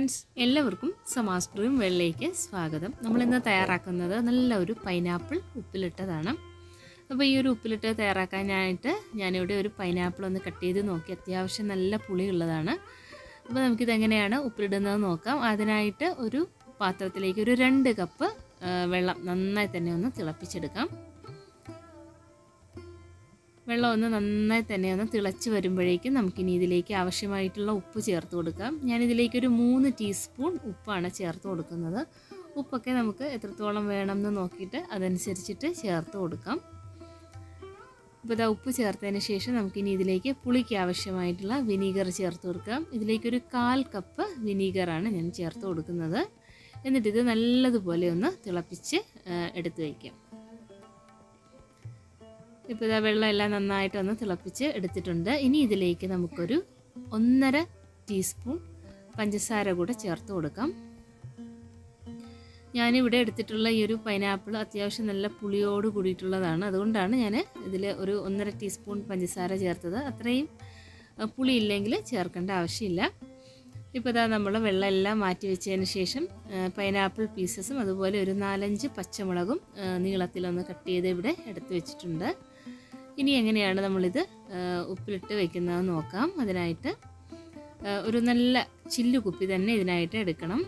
friends എല്ലാവർക്കും സമാസ്പ്രീം വെള്ളയിലേക്ക് സ്വാഗതം നമ്മളിന്ന് തയ്യാറാക്കുന്നത് നല്ല ഒരു പൈനാപ്പിൾ ഉപ്പിലിട്ടതാണ് അപ്പോൾ ഈ ഒരു ഉപ്പിലിട്ട് തയ്യാറാക്കാനായിട്ട് ഞാനിവിടെ ഒരു പൈനാപ്പിൾ ഒന്ന് കട്ട് ചെയ്ത് നോക്കി അത്യാവശ്യം നല്ല പുളിയുള്ളതാണ് അപ്പോൾ നമുക്കിത് എങ്ങനെയാണ് ഉപ്പിലിടുന്നത് നോക്കാം അതിനായിട്ട് ഒരു പാത്രത്തിലേക്ക് ഒരു രണ്ട് കപ്പ് ആ, വെള്ളം നന്നായി തന്നെ ഒന്ന് തിളപ്പിച്ചെടുക്കാം വെള്ളം ഒന്ന് നന്നായി തന്നെ ഒന്ന് തിളച്ച് വരുമ്പോഴേക്കും നമുക്കിനി ഇതിലേക്ക് ആവശ്യമായിട്ടുള്ള ഉപ്പ് ചേർത്ത് കൊടുക്കാം ഞാനിതിലേക്ക് ഒരു മൂന്ന് ടീസ്പൂൺ ഉപ്പാണ് ചേർത്ത് കൊടുക്കുന്നത് ഉപ്പൊക്കെ നമുക്ക് എത്രത്തോളം വേണമെന്ന് നോക്കിയിട്ട് അതനുസരിച്ചിട്ട് ചേർത്ത് കൊടുക്കാം ഇപ്പോൾ ഇതാ ഉപ്പ് ചേർത്തതിന് ശേഷം നമുക്കിനി ഇതിലേക്ക് പുളിക്ക് ആവശ്യമായിട്ടുള്ള വിനീഗർ ചേർത്ത് കൊടുക്കാം ഇതിലേക്കൊരു കാൽ കപ്പ് വിനീഗറാണ് ഞാൻ ചേർത്ത് കൊടുക്കുന്നത് എന്നിട്ടിത് നല്ലതുപോലെ ഒന്ന് തിളപ്പിച്ച് ആ, എടുത്ത് വയ്ക്കാം ഇപ്പോൾ ഇതാ വെള്ളം എല്ലാം നന്നായിട്ടൊന്ന് തിളപ്പിച്ച് എടുത്തിട്ടുണ്ട് ഇനി ഇതിലേക്ക് നമുക്കൊരു ഒന്നര ടീസ്പൂൺ പഞ്ചസാര കൂടെ ചേർത്ത് കൊടുക്കാം ഞാനിവിടെ എടുത്തിട്ടുള്ള ഈ ഒരു പൈനാപ്പിൾ അത്യാവശ്യം നല്ല പുളിയോട് കൂടിയിട്ടുള്ളതാണ് അതുകൊണ്ടാണ് ഞാൻ ഇതിൽ ഒരു ഒന്നര ടീസ്പൂൺ പഞ്ചസാര ചേർത്തത് അത്രയും അഹ്, പുളി ഇല്ലെങ്കിൽ ചേർക്കേണ്ട ആവശ്യമില്ല ഇപ്പോൾ ഇതാ നമ്മൾ വെള്ളം എല്ലാം മാറ്റി വെച്ചതിന് ശേഷം അഹ്, പൈനാപ്പിൾ പീസസും അതുപോലെ ഒരു നാലഞ്ച് പച്ചമുളകും അഹ്, നീളത്തിലൊന്ന് കട്ട് ചെയ്ത് ഇവിടെ എടുത്ത് വെച്ചിട്ടുണ്ട് ഇനി എങ്ങനെയാണ് നമ്മളിത് ആ, ഉപ്പിലിട്ട് വെക്കുന്നത് നോക്കാം അതിനായിട്ട് ആ, ഒരു നല്ല ചില്ലു കുപ്പി തന്നെ ഇതിനായിട്ട് എടുക്കണം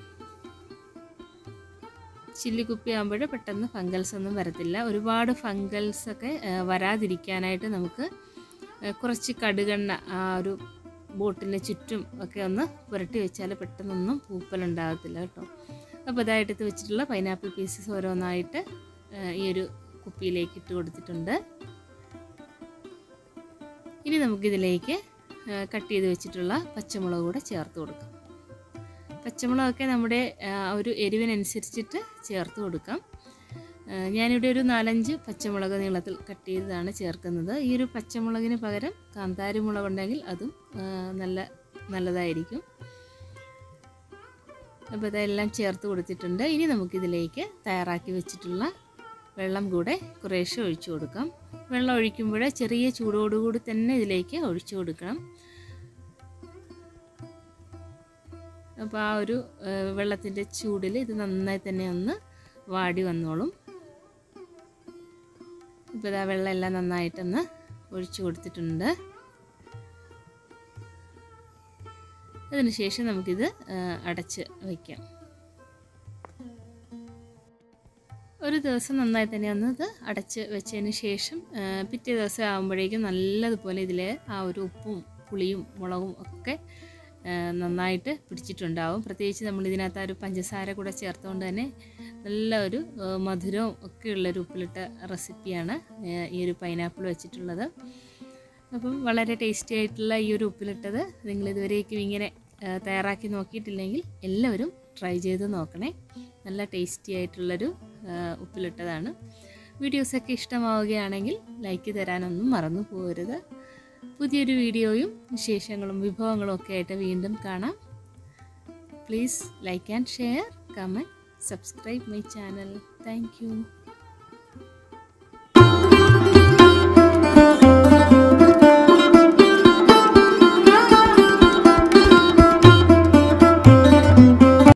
ചില്ലി കുപ്പി ആകുമ്പോൾ പെട്ടെന്ന് ഫംഗൽസ് ഒന്നും വരത്തില്ല ഒരുപാട് ഫംഗൽസ് ഒക്കെ ആ, വരാതിരിക്കാനായിട്ട് നമുക്ക് ആ, കുറച്ച് കടുകെണ്ണ ആ ഒരു ബോട്ടിന് ചുറ്റും ഒക്കെ ഒന്ന് പുരട്ടി വെച്ചാൽ പെട്ടെന്നൊന്നും പൂപ്പലുണ്ടാകത്തില്ല കേട്ടോ അപ്പോൾ ഇതായിട്ട് വെച്ചിട്ടുള്ള പൈനാപ്പിൾ പീസസ് ഓരോന്നായിട്ട് ആ, ഈ ഒരു കുപ്പിയിലേക്ക് ഇട്ട് കൊടുത്തിട്ടുണ്ട് ഇനി നമുക്കിതിലേക്ക് ആ, കട്ട് ചെയ്ത് വെച്ചിട്ടുള്ള പച്ചമുളക് കൂടെ ചേർത്ത് കൊടുക്കാം പച്ചമുളകൊക്കെ നമ്മുടെ ആ, ഒരു എരിവിനനുസരിച്ചിട്ട് ചേർത്ത് കൊടുക്കാം ആ, ഞാനിവിടെ ഒരു നാലഞ്ച് പച്ചമുളക് നീളത്തിൽ കട്ട് ചെയ്തതാണ് ചേർക്കുന്നത് ഈ ഒരു പച്ചമുളകിന് പകരം കാന്താരി മുളക് ഉണ്ടെങ്കിൽ അതും ആ, നല്ല നല്ലതായിരിക്കും അപ്പോൾ ഇതെല്ലാം ചേർത്ത് കൊടുത്തിട്ടുണ്ട് ഇനി നമുക്കിതിലേക്ക് തയ്യാറാക്കി വെച്ചിട്ടുള്ള വെള്ളം കൂടെ കുറേശ്ശെ ഒഴിച്ചു കൊടുക്കാം വെള്ളം ഒഴിക്കുമ്പോൾ ചെറിയ ചൂടോടുകൂടി തന്നെ ഇതിലേക്ക് ഒഴിച്ചു കൊടുക്കണം അപ്പോൾ ആ ഒരു വെള്ളത്തിൻ്റെ ചൂടിൽ ഇത് നന്നായി തന്നെ ഒന്ന് വാടി വന്നോളും ഇപ്പോൾ ഇതാ വെള്ളം എല്ലാം നന്നായിട്ടൊന്ന് ഒഴിച്ചു കൊടുത്തിട്ടുണ്ട് അതിനുശേഷം നമുക്കിത് ആ, അടച്ച് വയ്ക്കാം ഒരു ദിവസം നന്നായി തന്നെ ഒന്ന് ഇത് അടച്ച് വെച്ചതിന് ശേഷം ആ, പിറ്റേ ദിവസം ആകുമ്പോഴേക്കും നല്ലതുപോലെ ഇതിൽ ആ ഒരു ഉപ്പും പുളിയും മുളകും ഒക്കെ ആ, നന്നായിട്ട് പിടിച്ചിട്ടുണ്ടാവും പ്രത്യേകിച്ച് നമ്മൾ ഇതിനകത്ത് ആ ഒരു പഞ്ചസാര കൂടെ ചേർത്തുകൊണ്ട് തന്നെ നല്ല ഒരു ആ, മധുരവും ഒക്കെ ഉള്ളൊരു ഉപ്പിലിട്ട റെസിപ്പിയാണ് ആ, ഈ ഒരു പൈനാപ്പിൾ വെച്ചിട്ടുള്ളത് അപ്പം വളരെ ടേസ്റ്റി ആയിട്ടുള്ള ഈ ഒരു ഉപ്പിലിട്ടത് നിങ്ങൾ ഇതുവരേക്കും ഇങ്ങനെ ആ, തയ്യാറാക്കി നോക്കിയിട്ടില്ലെങ്കിൽ എല്ലാവരും ട്രൈ ചെയ്ത് നോക്കണേ നല്ല ടേസ്റ്റി ആയിട്ടുള്ളൊരു ആ, ഉപ്പിലിട്ടതാണ് വീഡിയോസൊക്കെ ഇഷ്ടമാവുകയാണെങ്കിൽ ലൈക്ക് തരാനൊന്നും മറന്നു പോകരുത് പുതിയൊരു വീഡിയോയും വിശേഷങ്ങളും വിഭവങ്ങളും ഒക്കെ ആയിട്ട് വീണ്ടും കാണാം please like and share comment subscribe my channel thank U